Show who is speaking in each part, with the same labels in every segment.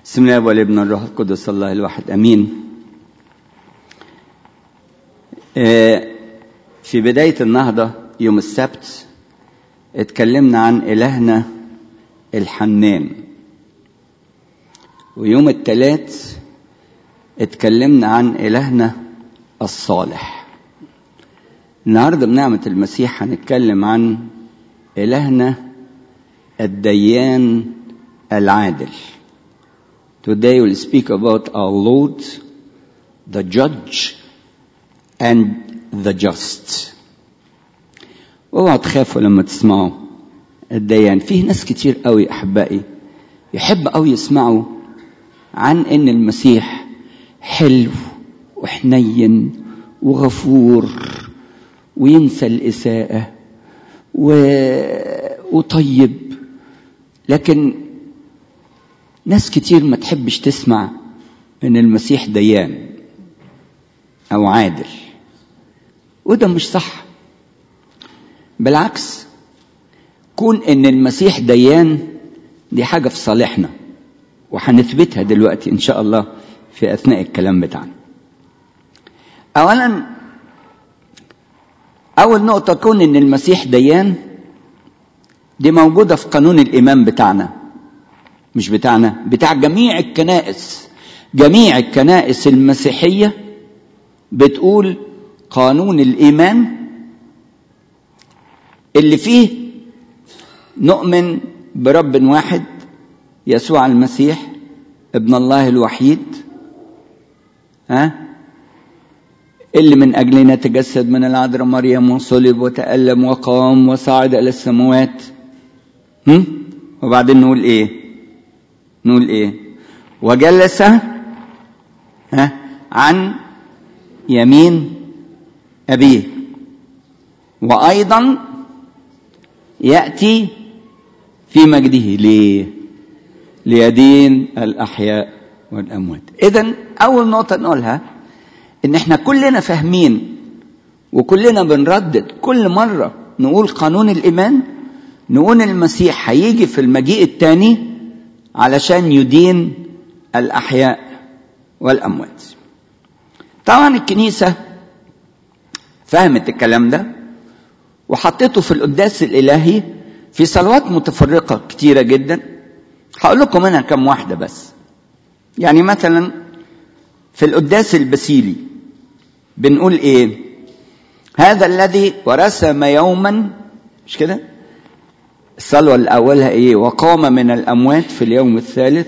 Speaker 1: بسم الله والابن الروح القدس الله الواحد امين في بدايه النهضه يوم السبت اتكلمنا عن الهنا الحنان ويوم الثلاث اتكلمنا عن الهنا الصالح النهارده بنعمه المسيح هنتكلم عن الهنا الديان العادل Today we'll speak about our Lord, the judge and the just. اوعوا تخافوا لما تسمعوا الديان فيه ناس كتير قوي احبائي يحب قوي يسمعوا عن ان المسيح حلو وحنين وغفور وينسى الاساءه و... وطيب لكن ناس كتير ما تحبش تسمع ان المسيح ديان او عادل وده مش صح بالعكس كون ان المسيح ديان دي حاجه في صالحنا وهنثبتها دلوقتي ان شاء الله في اثناء الكلام بتاعنا اولا اول نقطه كون ان المسيح ديان دي موجوده في قانون الايمان بتاعنا مش بتاعنا بتاع جميع الكنائس جميع الكنائس المسيحيه بتقول قانون الايمان اللي فيه نؤمن برب واحد يسوع المسيح ابن الله الوحيد ها اللي من اجلنا تجسد من العذراء مريم وصلب وتألم وقام وصعد الى السماوات هم؟ وبعدين نقول ايه نقول ايه وجلس ها عن يمين ابيه وايضا ياتي في مجده ليه ليدين الاحياء والاموات اذا اول نقطه نقولها ان احنا كلنا فاهمين وكلنا بنردد كل مره نقول قانون الايمان نقول المسيح هيجي في المجيء الثاني علشان يدين الاحياء والاموات طبعا الكنيسه فهمت الكلام ده وحطيته في القداس الالهي في صلوات متفرقه كتيره جدا هقول لكم منها كم واحده بس يعني مثلا في القداس البسيلي بنقول ايه هذا الذي ورسم يوما مش كده الصلوة اللي أولها إيه وقام من الأموات في اليوم الثالث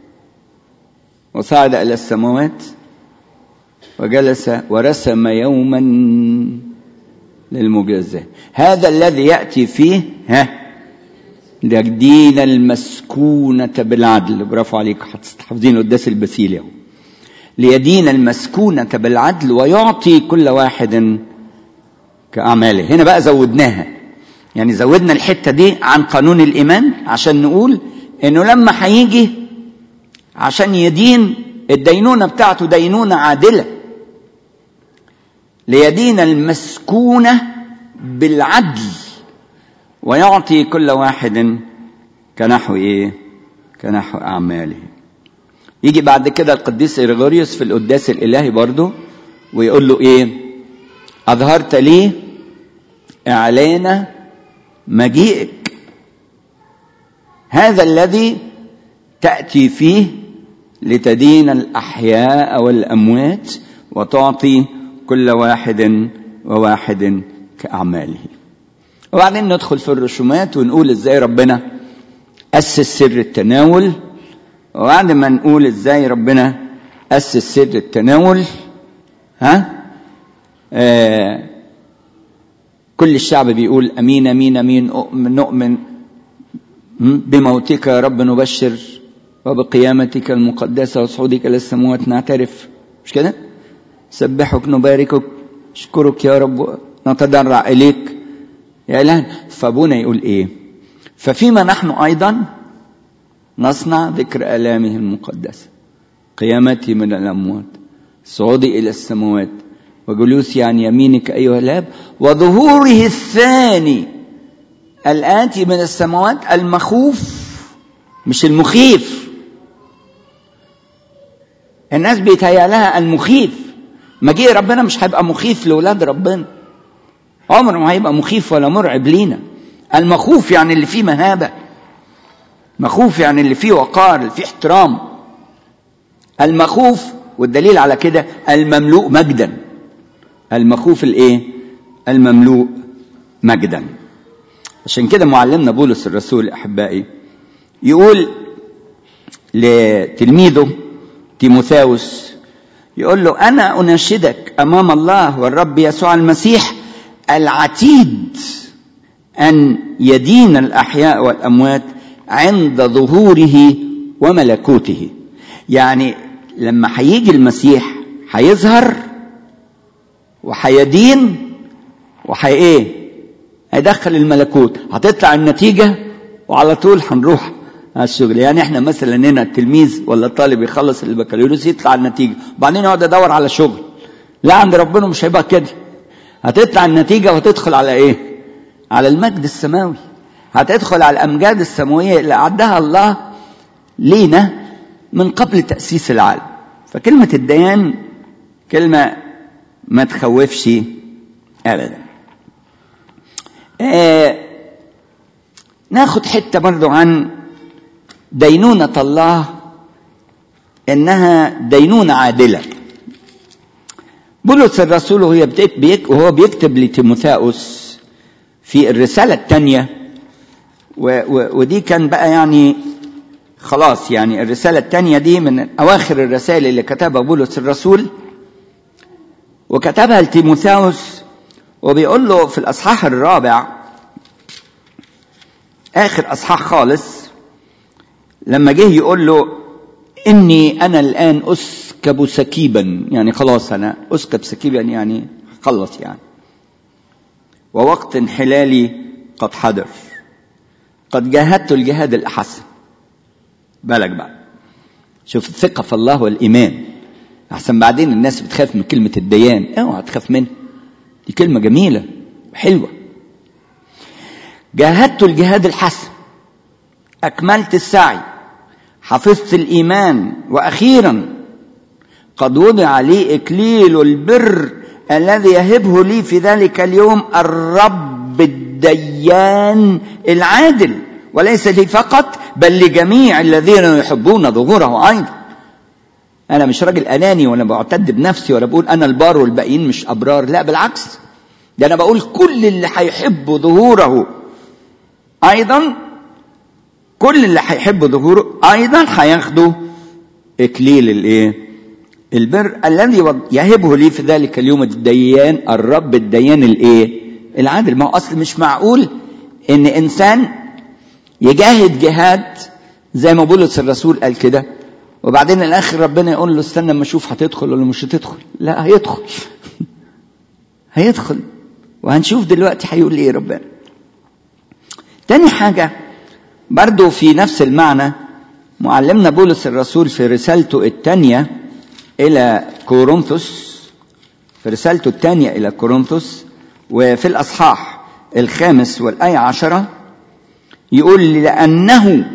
Speaker 1: وصعد إلى السماوات وجلس ورسم يوما للمجازاة هذا الذي يأتي فيه ها يدين المسكونة بالعدل برافو عليك حافظين قداس البسيل اهو ليدين المسكونة بالعدل ويعطي كل واحد كأعماله هنا بقى زودناها يعني زودنا الحتة دي عن قانون الإيمان عشان نقول إنه لما هيجي عشان يدين الدينونة بتاعته دينونة عادلة ليدين المسكونة بالعدل ويعطي كل واحد كنحو إيه؟ كنحو أعماله يجي بعد كده القديس إيرغوريوس في القداس الإلهي برضه ويقول له إيه؟ أظهرت لي إعلان مجيئك هذا الذي تأتي فيه لتدين الأحياء والأموات وتعطي كل واحد وواحد كأعماله وبعدين ندخل في الرسومات ونقول ازاي ربنا أسس سر التناول وبعد ما نقول ازاي ربنا أسس سر التناول ها آه كل الشعب بيقول امين امين امين نؤمن بموتك يا رب نبشر وبقيامتك المقدسه وصعودك الى السماوات نعترف مش كده؟ سبحك نباركك اشكرك يا رب نتضرع اليك يا اله فابونا يقول ايه؟ ففيما نحن ايضا نصنع ذكر الامه المقدسه قيامته من الاموات صعودي الى السماوات وجلوسي عن يمينك أيها الآب وظهوره الثاني الآتي من السماوات المخوف مش المخيف الناس بيتهيأ لها المخيف مجيء ربنا مش هيبقى مخيف لولاد ربنا عمره ما هيبقى مخيف ولا مرعب لينا المخوف يعني اللي فيه مهابة مخوف يعني اللي فيه وقار اللي فيه احترام المخوف والدليل على كده المملوء مجدا المخوف الايه المملوء مجدا عشان كده معلمنا بولس الرسول احبائي يقول لتلميذه تيموثاوس يقول له انا اناشدك امام الله والرب يسوع المسيح العتيد ان يدين الاحياء والاموات عند ظهوره وملكوته يعني لما هيجي المسيح هيظهر وهيدين وهي ايه هيدخل الملكوت هتطلع النتيجه وعلى طول هنروح على الشغل يعني احنا مثلا هنا التلميذ ولا الطالب يخلص البكالوريوس يطلع النتيجه وبعدين يقعد يدور على شغل لا عند ربنا مش هيبقى كده هتطلع النتيجه وتدخل على ايه على المجد السماوي هتدخل على الامجاد السماويه اللي اعدها الله لينا من قبل تاسيس العالم فكلمه الديان كلمه ما تخوفش ابدا آه ناخد حته برضو عن دينونه الله انها دينونه عادله بولس الرسول وهو بيك وهو بيكتب لتيموثاوس في الرسالة الثانية ودي كان بقى يعني خلاص يعني الرسالة الثانية دي من أواخر الرسائل اللي كتبها بولس الرسول وكتبها لتيموثاوس وبيقول له في الأصحاح الرابع آخر أصحاح خالص لما جه يقول له إني أنا الآن أسكب سكيبا يعني خلاص أنا أسكب سكيبا يعني خلص يعني ووقت انحلالي قد حضر قد جاهدت الجهاد الأحسن بالك بقى شوف الثقة في الله والإيمان أحسن بعدين الناس بتخاف من كلمة الديان اوعى تخاف منها دي كلمة جميلة وحلوة جاهدت الجهاد الحسن أكملت السعي حفظت الإيمان وأخيرا قد وضع لي إكليل البر الذي يهبه لي في ذلك اليوم الرب الديان العادل وليس لي فقط بل لجميع الذين يحبون ظهوره ايضا انا مش راجل اناني وانا بعتد بنفسي ولا بقول انا البار والباقيين مش ابرار لا بالعكس ده انا بقول كل اللي هيحب ظهوره ايضا كل اللي هيحب ظهوره ايضا هياخدوا اكليل الايه البر الذي يهبه لي في ذلك اليوم الديان الرب الديان الايه العادل ما هو اصل مش معقول ان انسان يجاهد جهاد زي ما بولس الرسول قال كده وبعدين الاخر ربنا يقول له استنى اما اشوف هتدخل ولا مش هتدخل لا هيدخل هيدخل وهنشوف دلوقتي هيقول ايه ربنا تاني حاجه برضو في نفس المعنى معلمنا بولس الرسول في رسالته الثانيه إلى كورنثوس في رسالته الثانية إلى كورنثوس وفي الأصحاح الخامس والآية عشرة يقول لأنه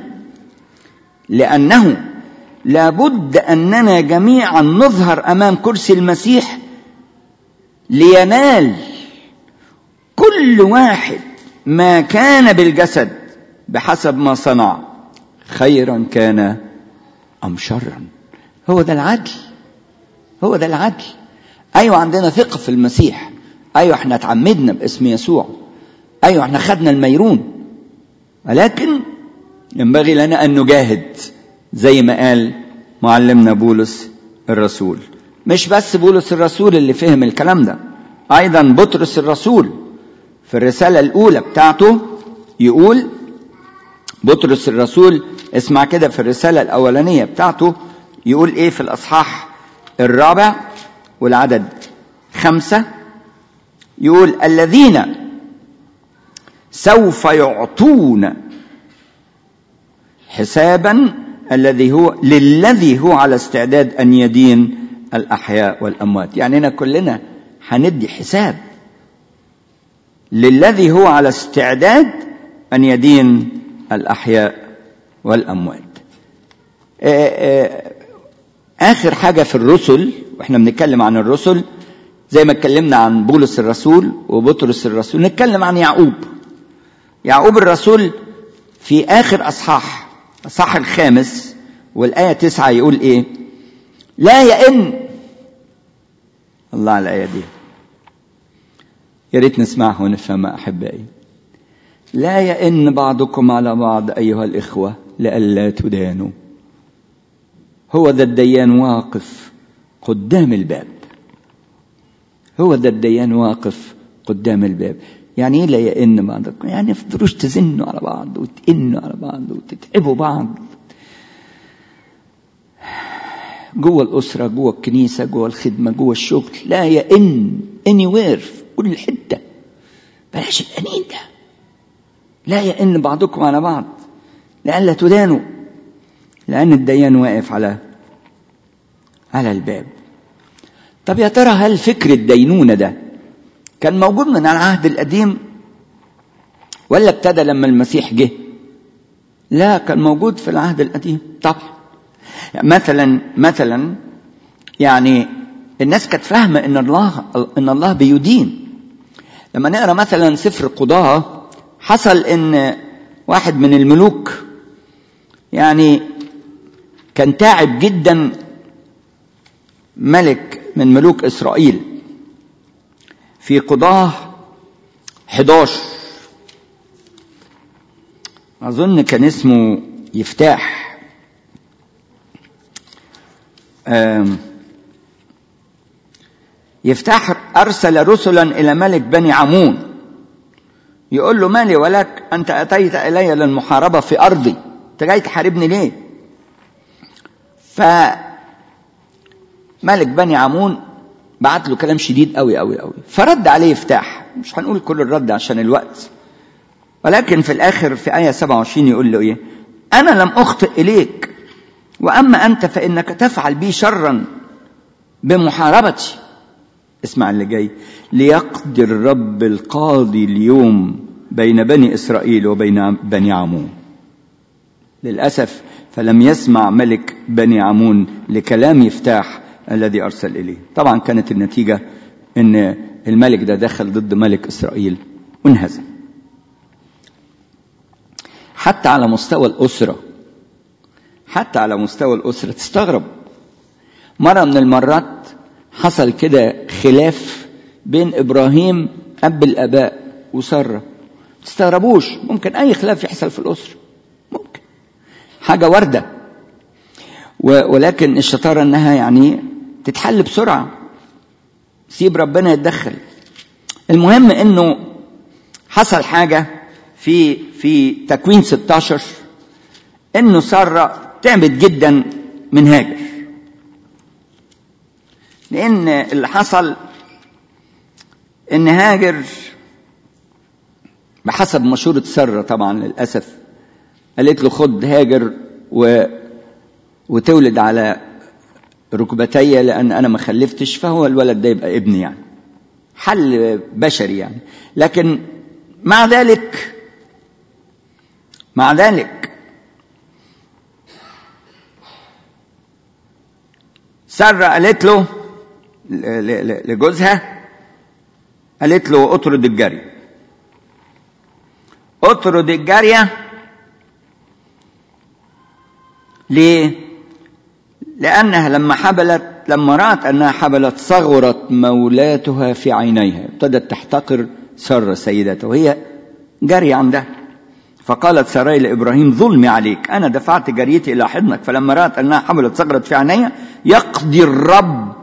Speaker 1: لأنه لابد أننا جميعا نظهر أمام كرسي المسيح لينال كل واحد ما كان بالجسد بحسب ما صنع خيرا كان أم شرا هو ده العدل هو ده العدل ايوه عندنا ثقه في المسيح ايوه احنا اتعمدنا باسم يسوع ايوه احنا خدنا الميرون ولكن ينبغي لنا ان نجاهد زي ما قال معلمنا بولس الرسول مش بس بولس الرسول اللي فهم الكلام ده ايضا بطرس الرسول في الرساله الاولى بتاعته يقول بطرس الرسول اسمع كده في الرساله الاولانيه بتاعته يقول ايه في الاصحاح الرابع والعدد خمسة يقول الذين سوف يعطون حسابا الذي هو للذي هو على استعداد ان يدين الاحياء والاموات يعني هنا كلنا هندي حساب للذي هو على استعداد ان يدين الاحياء والاموات اخر حاجه في الرسل واحنا بنتكلم عن الرسل زي ما اتكلمنا عن بولس الرسول وبطرس الرسول نتكلم عن يعقوب يعقوب الرسول في اخر اصحاح الاصحاح الخامس والايه تسعة يقول ايه لا يئن الله على الايه دي يا ريت نسمعها ونفهمها احبائي لا يئن بعضكم على بعض ايها الاخوه لئلا تدانوا هو ذا الديان واقف قدام الباب هو ذا الديان واقف قدام الباب يعني ايه لا يئن بعضكم يعني ما تفضلوش تزنوا على بعض وتئنوا على بعض وتتعبوا بعض جوه الأسرة جوه الكنيسة جوه الخدمة جوه الشغل لا يئن anywhere في كل حتة بلاش الأنين ده لا يئن بعضكم على بعض لئلا تدانوا لأن الديان واقف على على الباب طب يا ترى هل فكر الدينونة ده كان موجود من العهد القديم ولا ابتدى لما المسيح جه لا كان موجود في العهد القديم طبعا مثلا مثلا يعني الناس كانت فاهمه ان الله ان الله بيدين لما نقرا مثلا سفر قضاه حصل ان واحد من الملوك يعني كان تعب جدا ملك من ملوك اسرائيل في قضاه 11 اظن كان اسمه يفتاح يفتح أرسل رسلا إلى ملك بني عمون يقول له مالي ولك أنت أتيت إلي للمحاربة في أرضي أنت جاي تحاربني ليه فملك بني عمون بعت له كلام شديد قوي قوي قوي فرد عليه يفتح مش هنقول كل الرد عشان الوقت ولكن في الآخر في آية 27 يقول له إيه أنا لم أخطئ إليك واما انت فانك تفعل بي شرا بمحاربتي اسمع اللي جاي ليقضي الرب القاضي اليوم بين بني اسرائيل وبين بني عمون للاسف فلم يسمع ملك بني عمون لكلام يفتاح الذي ارسل اليه طبعا كانت النتيجه ان الملك ده دخل ضد ملك اسرائيل وانهزم حتى على مستوى الاسره حتى على مستوى الأسرة تستغرب مرة من المرات حصل كده خلاف بين إبراهيم أب الآباء وسارة تستغربوش ممكن أي خلاف يحصل في الأسرة ممكن حاجة واردة ولكن الشطارة إنها يعني تتحل بسرعة سيب ربنا يتدخل المهم إنه حصل حاجة في في تكوين 16 إنه سارة تعبت جدا من هاجر لان اللي حصل ان هاجر بحسب مشورة سارة طبعا للأسف قالت له خد هاجر و... وتولد على ركبتي لأن أنا ما خلفتش فهو الولد ده يبقى ابني يعني حل بشري يعني لكن مع ذلك مع ذلك سارة قالت له لجوزها قالت له اطرد الجري اطرد الجارية ليه؟ لأنها لما حبلت لما رأت أنها حبلت صغرت مولاتها في عينيها ابتدت تحتقر سارة سيدتها وهي جارية عندها فقالت سراي لإبراهيم ظلمي عليك أنا دفعت جاريتي إلى حضنك فلما رأت أنها حملت صغرت في عينيها يقضي الرب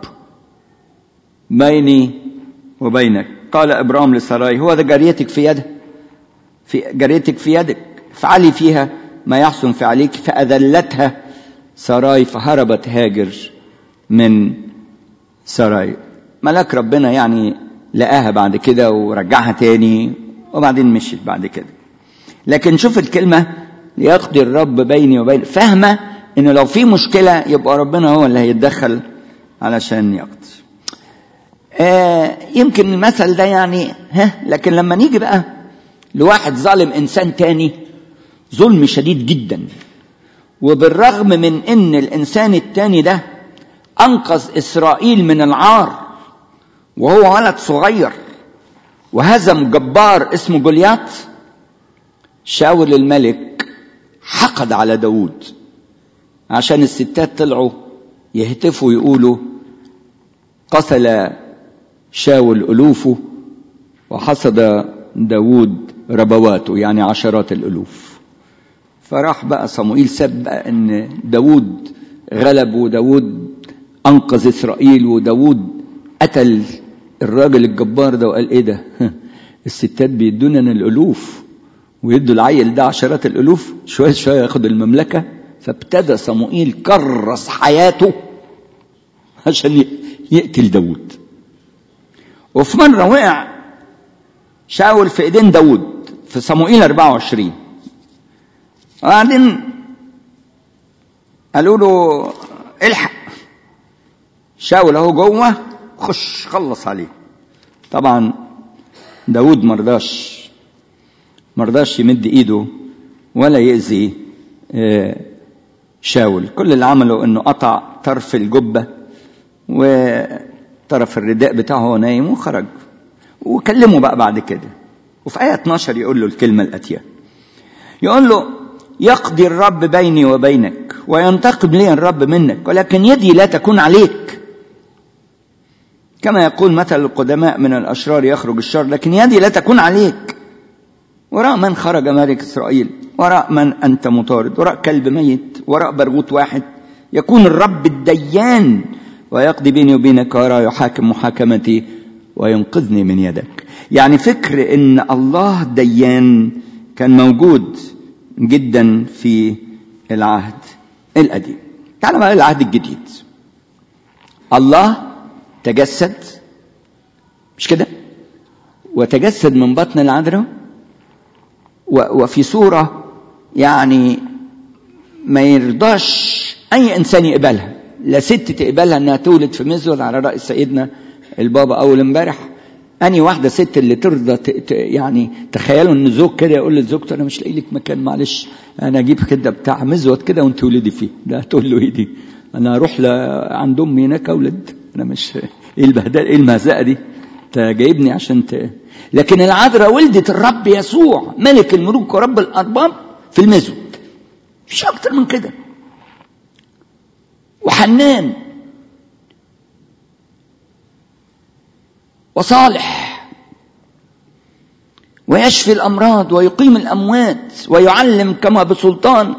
Speaker 1: بيني وبينك قال إبراهيم لسراي هو ذا جاريتك في يدك في جاريتك في يدك افعلي فيها ما يحسن في عليك فأذلتها سراي فهربت هاجر من سراي ملاك ربنا يعني لقاها بعد كده ورجعها تاني وبعدين مشيت بعد كده لكن شوف الكلمة ليقضي الرب بيني وبين فاهمة إنه لو في مشكلة يبقى ربنا هو اللي هيتدخل علشان يقضي. آه يمكن المثل ده يعني ها لكن لما نيجي بقى لواحد ظالم إنسان تاني ظلم شديد جدا وبالرغم من إن الإنسان التاني ده أنقذ إسرائيل من العار وهو ولد صغير وهزم جبار اسمه جوليات شاول الملك حقد على داود عشان الستات طلعوا يهتفوا يقولوا قتل شاول ألوفه وحصد داود ربواته يعني عشرات الألوف فراح بقى صموئيل ساب بقى ان داود غلب وداود انقذ اسرائيل وداود قتل الراجل الجبار ده وقال ايه ده الستات بيدونا الالوف ويدوا العيل ده عشرات الالوف شويه شويه ياخد المملكه فابتدى صموئيل كرس حياته عشان يقتل داود وفي مرة وقع شاول في ايدين داود في صموئيل 24 وبعدين قالوا له الحق شاول اهو جوه خش خلص عليه طبعا داود مرضاش مرضاش يمد ايده ولا يأذي شاول كل اللي عمله انه قطع طرف الجبة وطرف الرداء بتاعه وهو نايم وخرج وكلمه بقى بعد كده وفي آية 12 يقول له الكلمة الآتية يقول له يقضي الرب بيني وبينك وينتقم لي الرب منك ولكن يدي لا تكون عليك كما يقول مثل القدماء من الأشرار يخرج الشر لكن يدي لا تكون عليك وراء من خرج ملك إسرائيل وراء من أنت مطارد وراء كلب ميت وراء برغوت واحد يكون الرب الديان ويقضي بيني وبينك وراء يحاكم محاكمتي وينقذني من يدك يعني فكر ان الله ديان كان موجود جدا في العهد القديم تعال بقى العهد الجديد الله تجسد مش كده وتجسد من بطن العذراء وفي صورة يعني ما يرضاش أي إنسان يقبلها لا ست تقبلها إنها تولد في مزود على رأي سيدنا البابا أول امبارح أني واحدة ست اللي ترضى ت... ت... يعني تخيلوا إن زوج كده يقول لزوجته أنا مش لاقي لك مكان معلش أنا أجيب كده بتاع مزود كده وأنت ولدي فيه ده تقول له إيه دي أنا أروح ل... عند أمي هناك أولد أنا مش إيه البهدله إيه المهزقة دي أنت جايبني عشان ت... لكن العذراء ولدت الرب يسوع ملك الملوك ورب الأرباب في المزود مش أكتر من كده وحنان وصالح ويشفي الأمراض ويقيم الأموات ويعلم كما بسلطان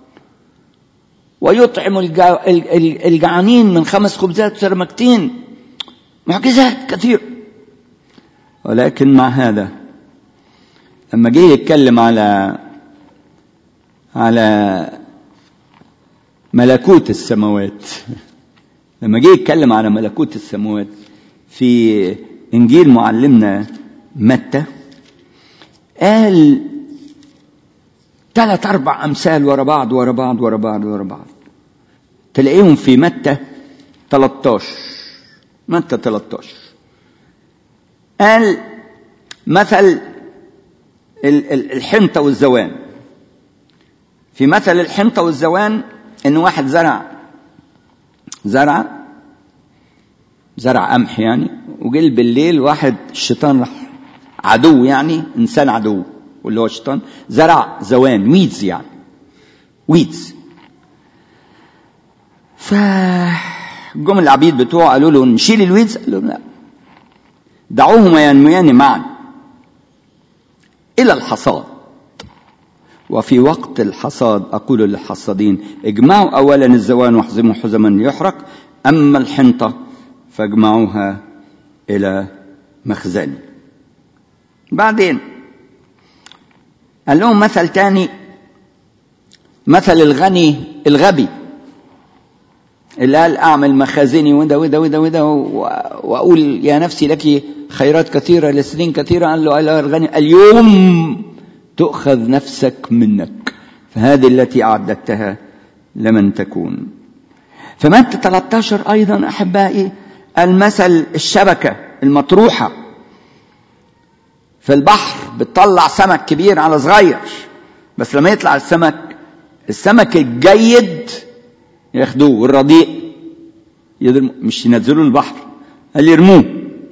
Speaker 1: ويطعم الجعانين من خمس خبزات وسرمكتين معجزات كثيرة ولكن مع هذا لما جه يتكلم على على ملكوت السماوات لما جه يتكلم على ملكوت السماوات في انجيل معلمنا متى قال ثلاث اربع امثال ورا بعض ورا بعض ورا بعض ورا بعض تلاقيهم في متى 13 متى 13 قال مثل الحنطة والزوان في مثل الحنطة والزوان ان واحد زرع زرع زرع قمح يعني وجل بالليل واحد الشيطان راح عدو يعني انسان عدو واللي هو الشيطان زرع زوان ويدز يعني ويدز فجم العبيد بتوعه قالوا له نشيل الويدز قال لهم لا دعوهما ينميان معا الى الحصاد وفي وقت الحصاد اقول للحصادين اجمعوا اولا الزوان واحزموا حزما يحرق اما الحنطه فاجمعوها الى مخزن بعدين قال لهم مثل تاني مثل الغني الغبي اللي قال اعمل مخازني وده وده وده وده واقول يا نفسي لك خيرات كثيره لسنين كثيره قال له ايها الغني اليوم تؤخذ نفسك منك فهذه التي اعددتها لمن تكون فمتى 13 ايضا احبائي المثل الشبكه المطروحه في البحر بتطلع سمك كبير على صغير بس لما يطلع السمك السمك الجيد ياخدوه والرديء يرموا مش ينزلوا البحر قال يرموه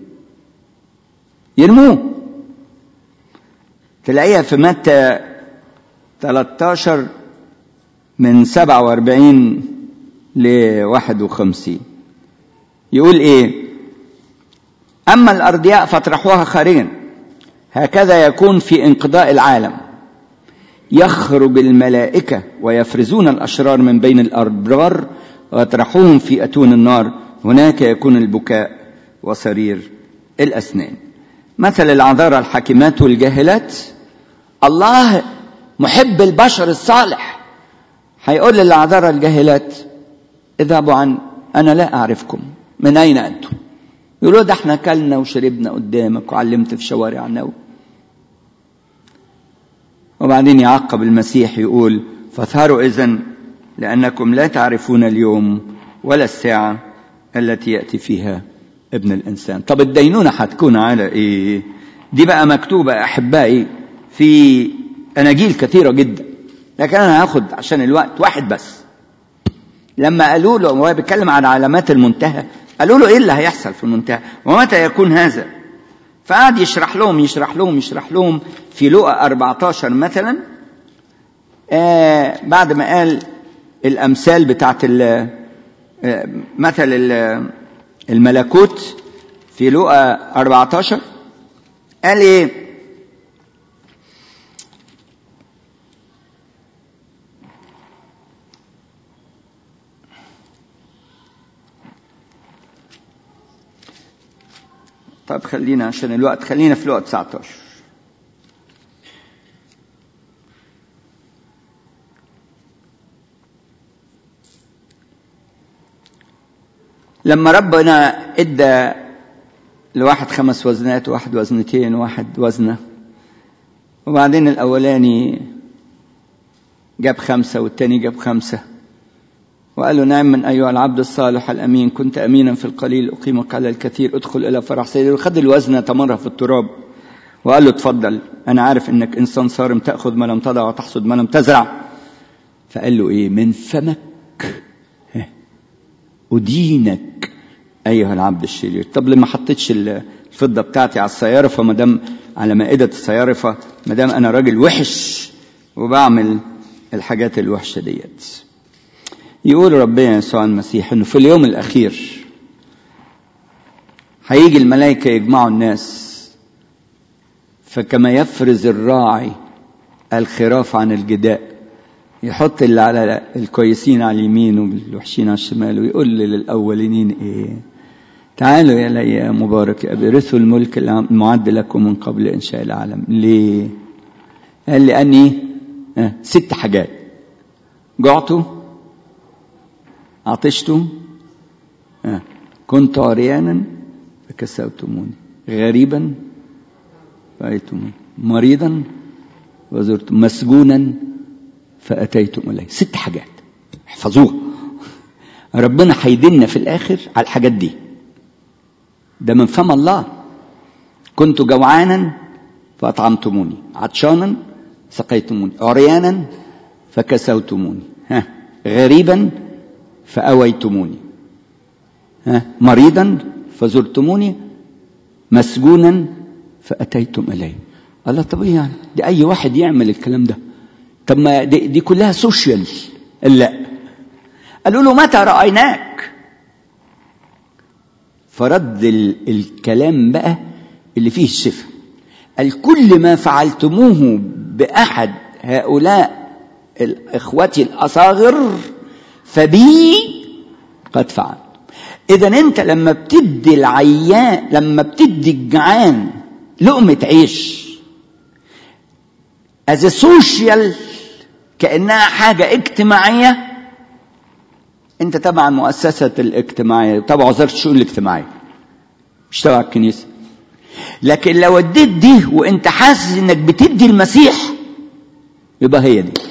Speaker 1: يرموه تلاقيها في متى 13 من 47 ل 51 يقول ايه اما الارضياء فاطرحوها خارجا هكذا يكون في انقضاء العالم يخرج الملائكه ويفرزون الاشرار من بين الابرار ويطرحوهم في اتون النار هناك يكون البكاء وصرير الاسنان مثل العذارى الحاكمات والجاهلات الله محب البشر الصالح هيقول للعذارى الجاهلات اذهبوا عن انا لا اعرفكم من اين انتم يقولوا ده احنا اكلنا وشربنا قدامك وعلمت في شوارعنا وبعدين يعقب المسيح يقول فاثهروا اذا لانكم لا تعرفون اليوم ولا الساعه التي ياتي فيها ابن الانسان طب الدينونه هتكون على ايه دي بقى مكتوبه احبائي في اناجيل كثيره جدا لكن انا هاخد عشان الوقت واحد بس لما قالوا له وهو بيتكلم عن علامات المنتهى قالوا له ايه اللي هيحصل في المنتهى ومتى يكون هذا فقعد يشرح لهم يشرح لهم يشرح لهم في لقا 14 مثلا آه بعد ما قال الامثال بتاعت ال مثل الملكوت في لقا 14 قال ايه طب خلينا عشان الوقت خلينا في الوقت 19 لما ربنا ادى لواحد خمس وزنات وواحد وزنتين وواحد وزنه وبعدين الاولاني جاب خمسه والتاني جاب خمسه وقال له نعم من أيها العبد الصالح الأمين كنت أمينا في القليل أقيمك على الكثير ادخل إلى فرح سيدي وخد الوزنة تمرها في التراب وقال له اتفضل أنا عارف إنك إنسان صارم تأخذ ما لم تضع وتحصد ما لم تزرع فقال له إيه من فمك أدينك أيها العبد الشرير طب لما حطيتش الفضة بتاعتي على السيارة فما دام على مائدة السيارة فما دام أنا راجل وحش وبعمل الحاجات الوحشة ديت يقول ربنا يسوع المسيح انه في اليوم الاخير هيجي الملائكه يجمعوا الناس فكما يفرز الراعي الخراف عن الجداء يحط اللي على الكويسين على اليمين والوحشين على الشمال ويقول للاولين ايه تعالوا يا لي يا مبارك ابرثوا الملك المعد لكم من قبل انشاء العالم ليه قال لاني آه ست حاجات جعتوا عطشت آه. كنت عريانا فكسوتموني غريبا فأيتموني مريضا وزرتم مسجونا فأتيتم إلي ست حاجات احفظوها ربنا هيدلنا في الآخر على الحاجات دي ده من فم الله كنت جوعانا فأطعمتموني عطشانا سقيتموني عريانا فكسوتموني ها غريبا فأويتموني ها مريضا فزرتموني مسجونا فأتيتم إلي الله طب إيه يعني دي أي واحد يعمل الكلام ده طب ما دي, دي كلها سوشيال لا قالوا له متى رأيناك فرد ال الكلام بقى اللي فيه الشفاء قال كل ما فعلتموه بأحد هؤلاء الإخوة الأصاغر فبي قد فعل اذا انت لما بتدي العيان لما بتدي الجعان لقمه عيش از سوشيال كانها حاجه اجتماعيه انت تبع المؤسسه الاجتماعيه تبع وزاره الشؤون الاجتماعيه مش تبع الكنيسه لكن لو اديت دي وانت حاسس انك بتدي المسيح يبقى هي دي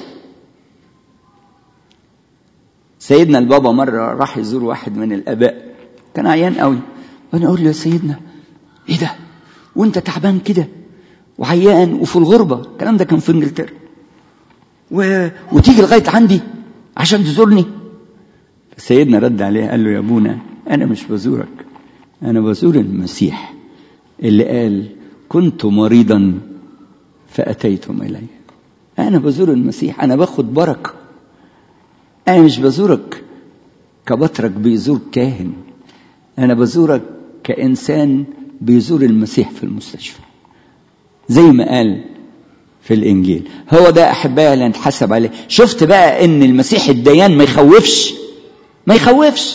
Speaker 1: سيدنا البابا مرة راح يزور واحد من الآباء كان عيان قوي وأنا أقول له يا سيدنا إيه ده وأنت تعبان كده وعيان وفي الغربة الكلام ده كان في إنجلترا و... وتيجي لغاية عندي عشان تزورني سيدنا رد عليه قال له يا ابونا أنا مش بزورك أنا بزور المسيح اللي قال كنت مريضا فأتيتم إلي أنا بزور المسيح أنا باخد بركة أنا مش بزورك كبطرك بيزور كاهن أنا بزورك كإنسان بيزور المسيح في المستشفى زي ما قال في الإنجيل هو ده أحبائي اللي نتحسب عليه شفت بقى إن المسيح الديان ما يخوفش ما يخوفش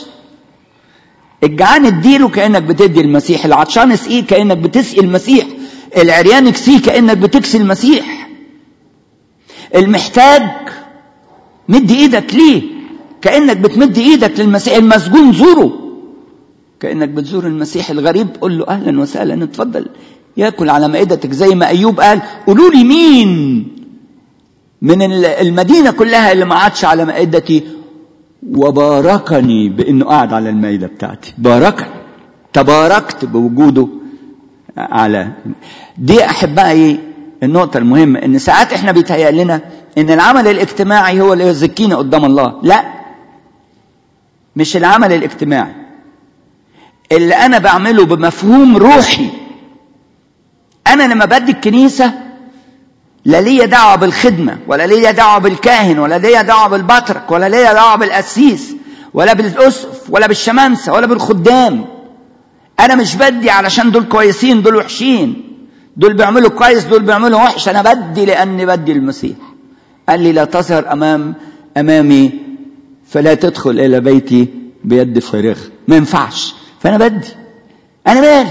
Speaker 1: الجعان اديله كانك بتدي المسيح العطشان اسقيه كانك بتسقي المسيح العريان اكسيه كانك بتكسي المسيح المحتاج مد ايدك ليه كانك بتمد ايدك للمسيح المسجون زوره كانك بتزور المسيح الغريب قول له اهلا وسهلا اتفضل ياكل على مائدتك زي ما ايوب قال قولوا لي مين من المدينه كلها اللي ما عادش على مائدتي وباركني بانه قاعد على المائده بتاعتي باركني تباركت بوجوده على دي احبائي النقطه المهمه ان ساعات احنا بيتهيأ لنا ان العمل الاجتماعي هو اللي يزكينا قدام الله لا مش العمل الاجتماعي اللي انا بعمله بمفهوم روحي انا لما بدي الكنيسه لا ليا دعوة بالخدمة ولا ليا دعوة بالكاهن ولا ليا دعوة بالبطرك ولا ليا دعوة بالقسيس ولا بالأسقف ولا بالشمامسة ولا بالخدام أنا مش بدي علشان دول كويسين دول وحشين دول بيعملوا كويس دول بيعملوا وحش أنا بدي لأني بدي المسيح قال لي لا تظهر أمام أمامي فلا تدخل إلى بيتي بيد فارغة ما ينفعش فأنا بدي أنا مالي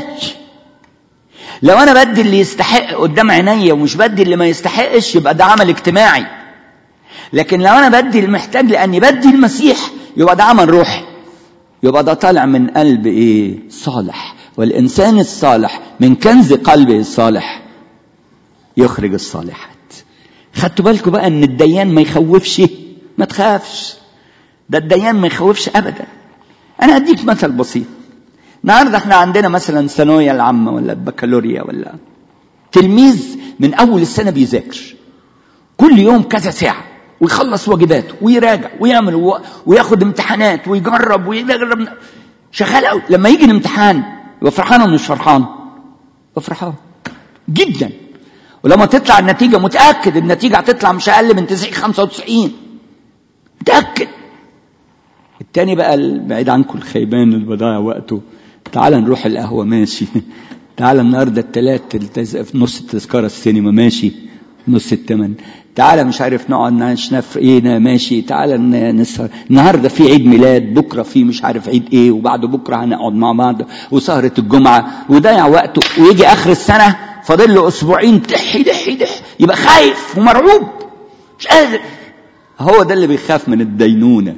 Speaker 1: لو انا بدي اللي يستحق قدام عينيا ومش بدي اللي ما يستحقش يبقى ده عمل اجتماعي لكن لو انا بدي المحتاج لاني بدي المسيح يبقى ده عمل روحي يبقى ده طالع من قلب ايه صالح والانسان الصالح من كنز قلبه الصالح يخرج الصالحات خدتوا بالكم بقى ان الديان ما يخوفش ما تخافش ده الديان ما يخوفش ابدا انا هديك مثل بسيط النهارده احنا عندنا مثلا ثانويه العامه ولا البكالوريا ولا تلميذ من اول السنه بيذاكر كل يوم كذا ساعه ويخلص واجباته ويراجع ويعمل وياخد امتحانات ويجرب ويجرب شغال قوي لما يجي الامتحان يبقى فرحان ولا مش فرحان؟ يبقى فرحان جدا ولما تطلع النتيجه متاكد النتيجه هتطلع مش اقل من 90 95 متاكد التاني بقى بعيد عنكم الخيبان اللي بضيع وقته تعال نروح القهوة ماشي تعال النهاردة التلات في نص التذكرة السينما ماشي نص التمن تعال مش عارف نقعد نشنف ايه ماشي تعال نسهر النهارده في عيد ميلاد بكره في مش عارف عيد ايه وبعد بكره هنقعد مع بعض وسهره الجمعه وضيع وقته ويجي اخر السنه فاضل له اسبوعين دحي دحي دحي يبقى خايف ومرعوب مش قادر هو ده اللي بيخاف من الدينونه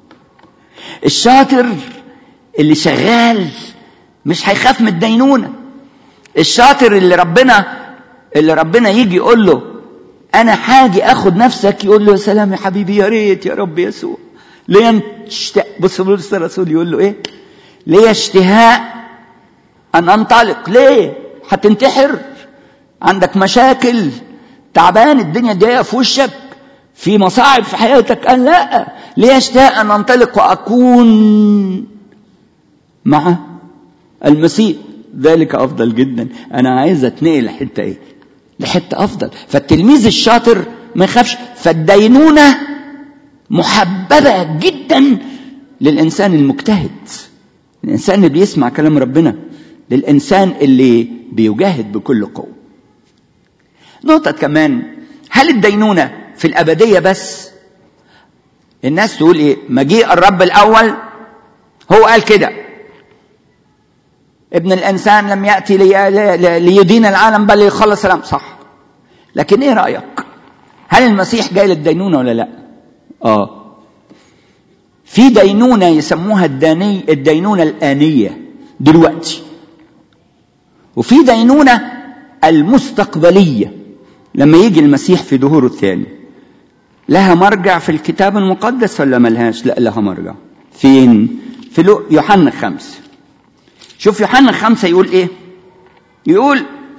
Speaker 1: الشاطر اللي شغال مش هيخاف من الدينونة الشاطر اللي ربنا اللي ربنا يجي يقول له انا حاجي اخد نفسك يقول له يا سلام يا حبيبي يا ريت يا رب يسوع ليه اشتاق بص بص الرسول يقول له ايه ليه اشتهاء ان انطلق ليه هتنتحر عندك مشاكل تعبان الدنيا ضيقه في وشك في مصاعب في حياتك قال لا ليه اشتاق ان انطلق واكون مع المسيح ذلك افضل جدا انا عايز اتنقل لحته ايه لحته افضل فالتلميذ الشاطر ما يخافش فالدينونه محببه جدا للانسان المجتهد الانسان اللي بيسمع كلام ربنا للانسان اللي بيجاهد بكل قوه نقطه كمان هل الدينونه في الابديه بس الناس تقول ايه مجيء الرب الاول هو قال كده ابن الانسان لم ياتي لي ليدين العالم بل ليخلص العالم صح لكن ايه رايك هل المسيح جاي للدينونه ولا لا اه في دينونه يسموها الداني الدينونه الانيه دلوقتي وفي دينونه المستقبليه لما يجي المسيح في ظهوره الثاني لها مرجع في الكتاب المقدس ولا ملهاش لا لها مرجع فين في يوحنا خمسه شوف يوحنا خمسة يقول ايه يقول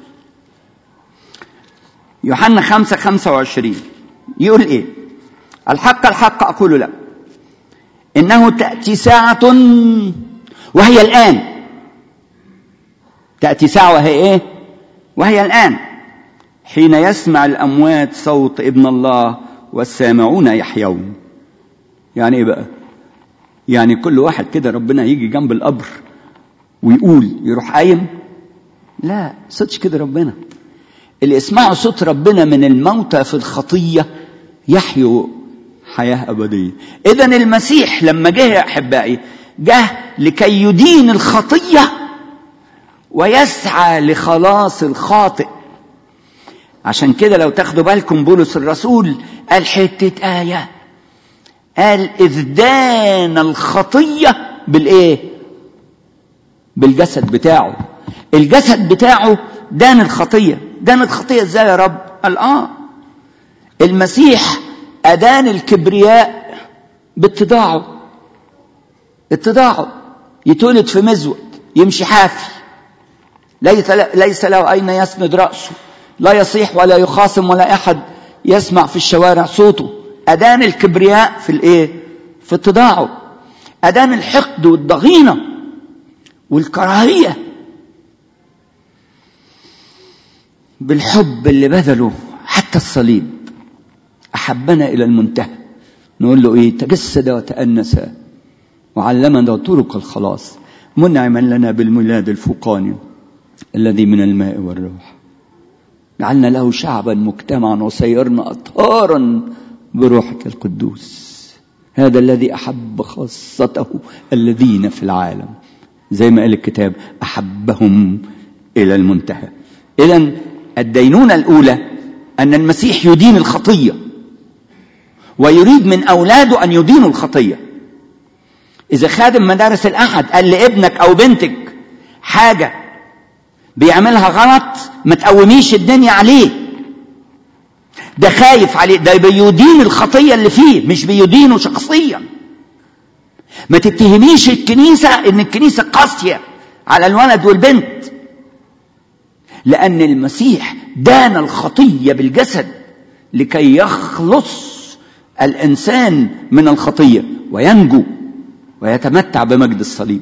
Speaker 1: يوحنا خمسة خمسة وعشرين يقول ايه الحق الحق أقول لك إنه تأتي ساعة وهي الآن تأتي ساعة وهي إيه وهي الآن حين يسمع الأموات صوت ابن الله والسامعون يحيون يعني إيه بقى يعني كل واحد كده ربنا يجي جنب القبر ويقول يروح قايم لا صوتش كده ربنا اللي يسمعوا صوت ربنا من الموتى في الخطية يحيوا حياة أبدية إذا المسيح لما جه يا أحبائي جه لكي يدين الخطية ويسعى لخلاص الخاطئ عشان كده لو تاخدوا بالكم بولس الرسول قال حتة آية قال إذ دان الخطية بالإيه؟ بالجسد بتاعه الجسد بتاعه دان الخطية دان الخطية ازاي يا رب قال اه المسيح أدان الكبرياء باتضاعه اتضاعه يتولد في مزود يمشي حافي ليس ليس له أين يسند رأسه لا يصيح ولا يخاصم ولا أحد يسمع في الشوارع صوته أدان الكبرياء في الإيه؟ في اتضاعه أدان الحقد والضغينة والكراهية بالحب اللي بذله حتى الصليب أحبنا إلى المنتهى نقول له إيه تجسد وتأنس وعلمنا طرق الخلاص منعما لنا بالميلاد الفوقاني الذي من الماء والروح جعلنا له شعبا مجتمعا وسيرنا أطهارا بروحك القدوس هذا الذي أحب خاصته الذين في العالم زي ما قال الكتاب أحبهم إلى المنتهى إذا الدينونة الأولى أن المسيح يدين الخطية ويريد من أولاده أن يدينوا الخطية إذا خادم مدارس الأحد قال لابنك أو بنتك حاجة بيعملها غلط ما تقوميش الدنيا عليه ده خايف عليه ده بيدين الخطية اللي فيه مش بيدينه شخصيا ما تتهميش الكنيسة ان الكنيسة قاسية على الولد والبنت لأن المسيح دان الخطية بالجسد لكي يخلص الإنسان من الخطية وينجو ويتمتع بمجد الصليب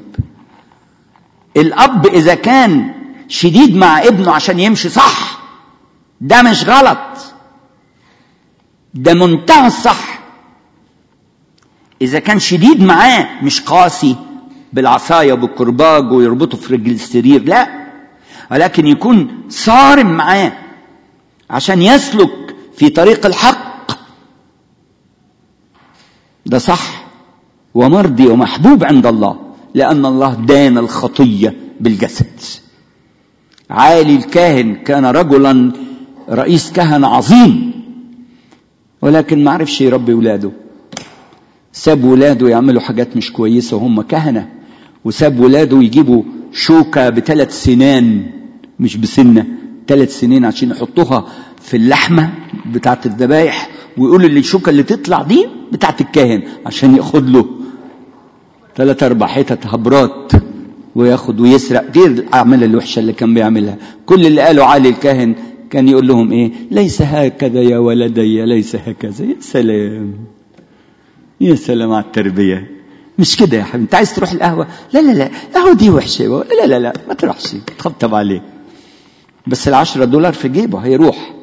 Speaker 1: الأب إذا كان شديد مع ابنه عشان يمشي صح ده مش غلط ده منتهى الصح إذا كان شديد معاه مش قاسي بالعصاية وبالكرباج ويربطه في رجل السرير لا ولكن يكون صارم معاه عشان يسلك في طريق الحق ده صح ومرضي ومحبوب عند الله لأن الله دان الخطية بالجسد عالي الكاهن كان رجلا رئيس كهنة عظيم ولكن ما عرفش يربي ولاده ساب ولاده يعملوا حاجات مش كويسة وهم كهنة وساب ولاده يجيبوا شوكة بثلاث سنان مش بسنة ثلاث سنين عشان يحطوها في اللحمة بتاعت الذبايح ويقولوا اللي الشوكة اللي تطلع دي بتاعت الكاهن عشان ياخد له ثلاث أربع حتت هبرات وياخد ويسرق دي الأعمال الوحشة اللي كان بيعملها كل اللي قالوا عالي الكاهن كان يقول لهم إيه ليس هكذا يا ولدي ليس هكذا يا سلام يا سلام على التربية مش كده يا حبيبي انت عايز تروح القهوة لا لا لا القهوة دي وحشة لا لا لا ما تروحش تطبطب عليه بس العشرة دولار في جيبه هيروح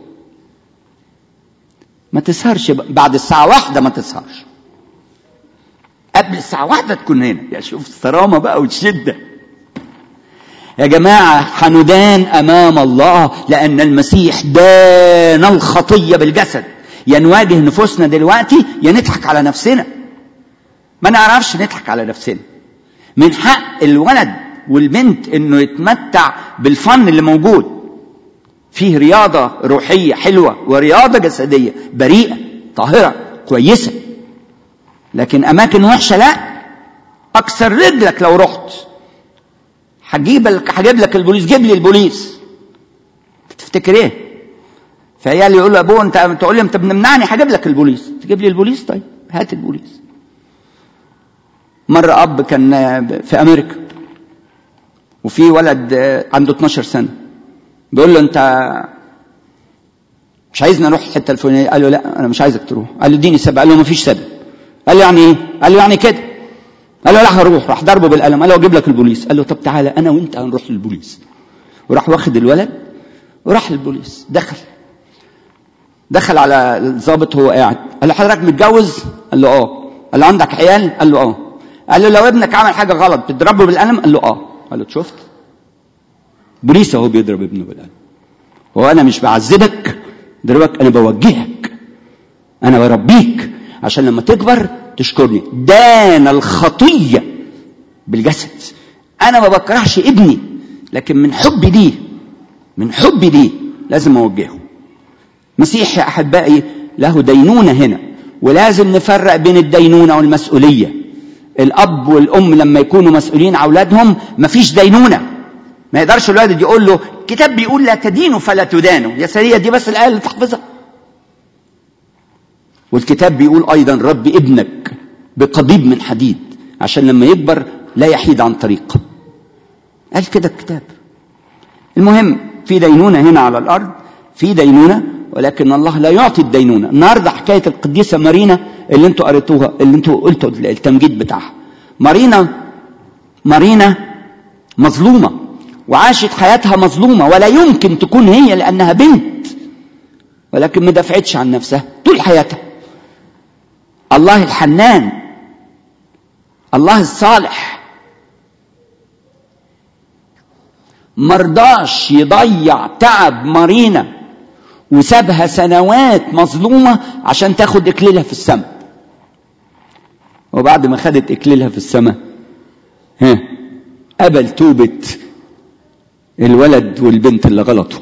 Speaker 1: ما تسهرش بعد الساعة واحدة ما تسهرش قبل الساعة واحدة تكون هنا يا شوف الصرامة بقى والشدة يا جماعة حندان أمام الله لأن المسيح دان الخطية بالجسد يا نواجه نفوسنا دلوقتي يا نضحك على نفسنا ما نعرفش نضحك على نفسنا من حق الولد والبنت انه يتمتع بالفن اللي موجود فيه رياضة روحية حلوة ورياضة جسدية بريئة طاهرة كويسة لكن أماكن وحشة لا أكسر رجلك لو رحت هجيب لك هجيب لك البوليس جيب لي البوليس تفتكر ايه؟ فعيال يقول له ابوه انت تقول لي انت بنمنعني هجيب لك البوليس تجيب لي البوليس طيب هات البوليس مرة أب كان في أمريكا وفي ولد عنده 12 سنة بيقول له أنت مش عايزني أروح الحتة الفلانية قال له لا أنا مش عايزك تروح قال له اديني سبب قال له مفيش سبب قال له يعني إيه؟ قال له يعني كده قال له لا هروح راح ضربه بالقلم قال له اجيب لك البوليس قال له طب تعالى انا وانت هنروح للبوليس وراح واخد الولد وراح للبوليس دخل دخل على الضابط وهو قاعد قال له حضرتك متجوز قال له اه قال له عندك عيال قال له اه قال له لو ابنك عمل حاجه غلط بتضربه بالقلم قال له اه قال له شفت بوليس اهو بيضرب ابنه بالقلم هو انا مش بعذبك ضربك انا بوجهك انا بربيك عشان لما تكبر تشكرني دان الخطيه بالجسد انا ما بكرهش ابني لكن من حبي ليه من حبي ليه لازم اوجهه مسيح يا احبائي له دينونه هنا ولازم نفرق بين الدينونه والمسؤوليه الاب والام لما يكونوا مسؤولين عن اولادهم مفيش دينونه ما يقدرش الوالد يقول له الكتاب بيقول لا تدينوا فلا تدانوا يا سريه دي بس الايه اللي تحفظها والكتاب بيقول ايضا رب ابنك بقضيب من حديد عشان لما يكبر لا يحيد عن طريق قال كده الكتاب المهم في دينونه هنا على الارض في دينونه ولكن الله لا يعطي الدينونه النهارده حكايه القديسه مارينا اللي انتوا قريتوها اللي انتوا قلتوا التمجيد بتاعها مارينا مارينا مظلومه وعاشت حياتها مظلومه ولا يمكن تكون هي لانها بنت ولكن ما دافعتش عن نفسها طول حياتها الله الحنان الله الصالح مرضاش يضيع تعب مارينا وسابها سنوات مظلومة عشان تاخد إكليلها في السماء وبعد ما خدت إكليلها في السماء ها قبل توبة الولد والبنت اللي غلطوا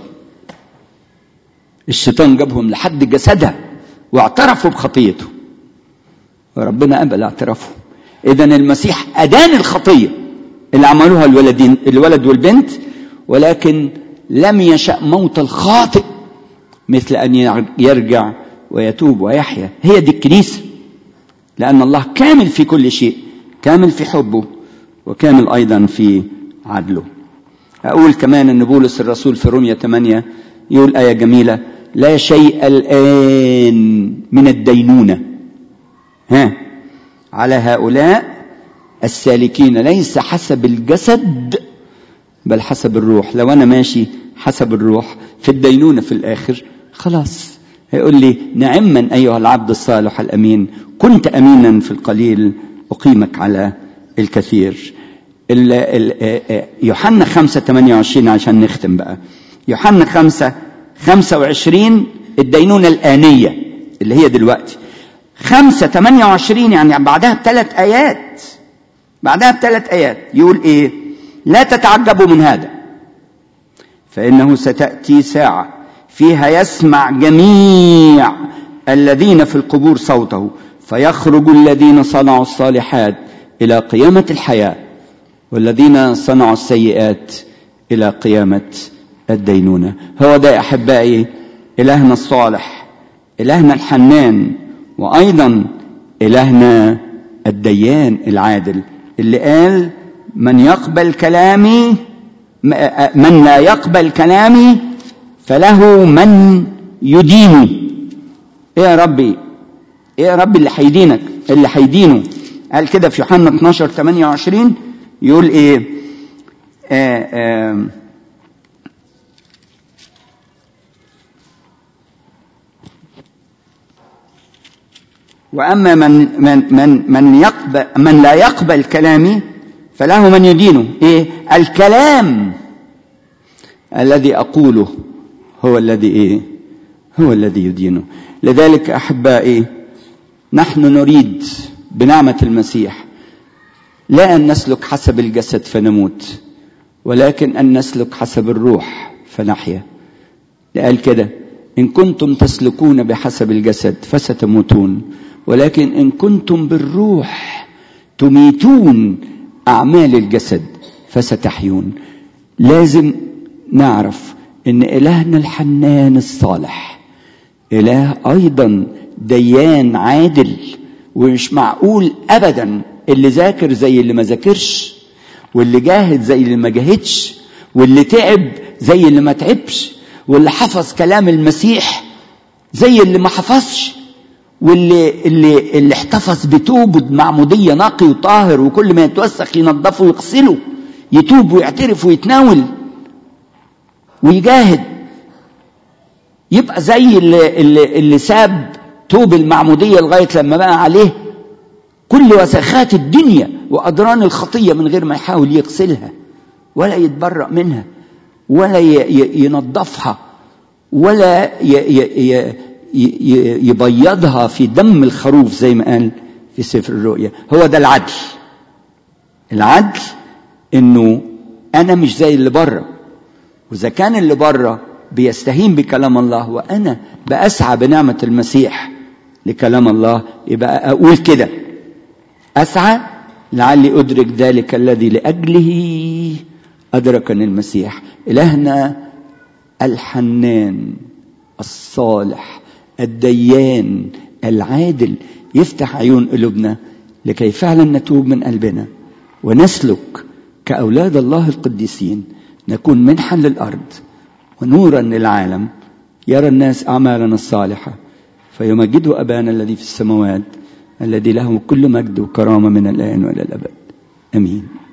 Speaker 1: الشيطان جابهم لحد جسدها واعترفوا بخطيته وربنا قبل اعترافه اذا المسيح ادان الخطيه اللي عملوها الولدين الولد والبنت ولكن لم يشا موت الخاطئ مثل ان يرجع ويتوب ويحيا هي دي الكنيسه لان الله كامل في كل شيء كامل في حبه وكامل ايضا في عدله اقول كمان ان بولس الرسول في روميا 8 يقول ايه جميله لا شيء الان من الدينونه ها على هؤلاء السالكين ليس حسب الجسد بل حسب الروح لو انا ماشي حسب الروح في الدينونه في الاخر خلاص هيقول لي نعما ايها العبد الصالح الامين كنت امينا في القليل اقيمك على الكثير ال ال يوحنا 5 28 عشان نختم بقى يوحنا 5 25 الدينونه الانيه اللي هي دلوقتي خمسة ثمانية وعشرين يعني بعدها بثلاث آيات بعدها بثلاث آيات يقول إيه لا تتعجبوا من هذا فإنه ستأتي ساعة فيها يسمع جميع الذين في القبور صوته فيخرج الذين صنعوا الصالحات إلى قيامة الحياة والذين صنعوا السيئات إلى قيامة الدينونة هو ده يا أحبائي إلهنا الصالح إلهنا الحنان وايضا الهنا الديان العادل اللي قال من يقبل كلامي من لا يقبل كلامي فله من يديني ايه يا ربي ايه يا ربي اللي هيدينك اللي هيدينه قال كده في يوحنا 12 28 يقول ايه آآ آآ واما من من من من يقبل من لا يقبل كلامي فله من يدينه ايه الكلام الذي اقوله هو الذي ايه هو الذي يدينه لذلك احبائي نحن نريد بنعمه المسيح لا ان نسلك حسب الجسد فنموت ولكن ان نسلك حسب الروح فنحيا قال كده ان كنتم تسلكون بحسب الجسد فستموتون ولكن ان كنتم بالروح تميتون اعمال الجسد فستحيون لازم نعرف ان الهنا الحنان الصالح اله ايضا ديان عادل ومش معقول ابدا اللي ذاكر زي اللي ما ذاكرش واللي جاهد زي اللي ما جاهدش واللي تعب زي اللي ما تعبش واللي حفظ كلام المسيح زي اللي ما حفظش واللي اللي اللي احتفظ بتوبه معمودية نقي وطاهر وكل ما يتوسخ ينظفه ويغسله يتوب ويعترف ويتناول ويجاهد يبقى زي اللي, اللي, اللي ساب توب المعمودية لغاية لما بقى عليه كل وسخات الدنيا وأدران الخطية من غير ما يحاول يغسلها ولا يتبرأ منها ولا ينظفها ولا يبيضها في دم الخروف زي ما قال في سفر الرؤيا هو ده العدل العدل انه انا مش زي اللي بره واذا كان اللي بره بيستهين بكلام الله وانا باسعى بنعمه المسيح لكلام الله يبقى اقول كده اسعى لعلي ادرك ذلك الذي لاجله ادركني المسيح الهنا الحنان الصالح الديان العادل يفتح عيون قلوبنا لكي فعلا نتوب من قلبنا ونسلك كأولاد الله القديسين نكون منحا للأرض ونورا للعالم يرى الناس أعمالنا الصالحة فيمجدوا أبانا الذي في السماوات الذي له كل مجد وكرامة من الآن وإلى الأبد آمين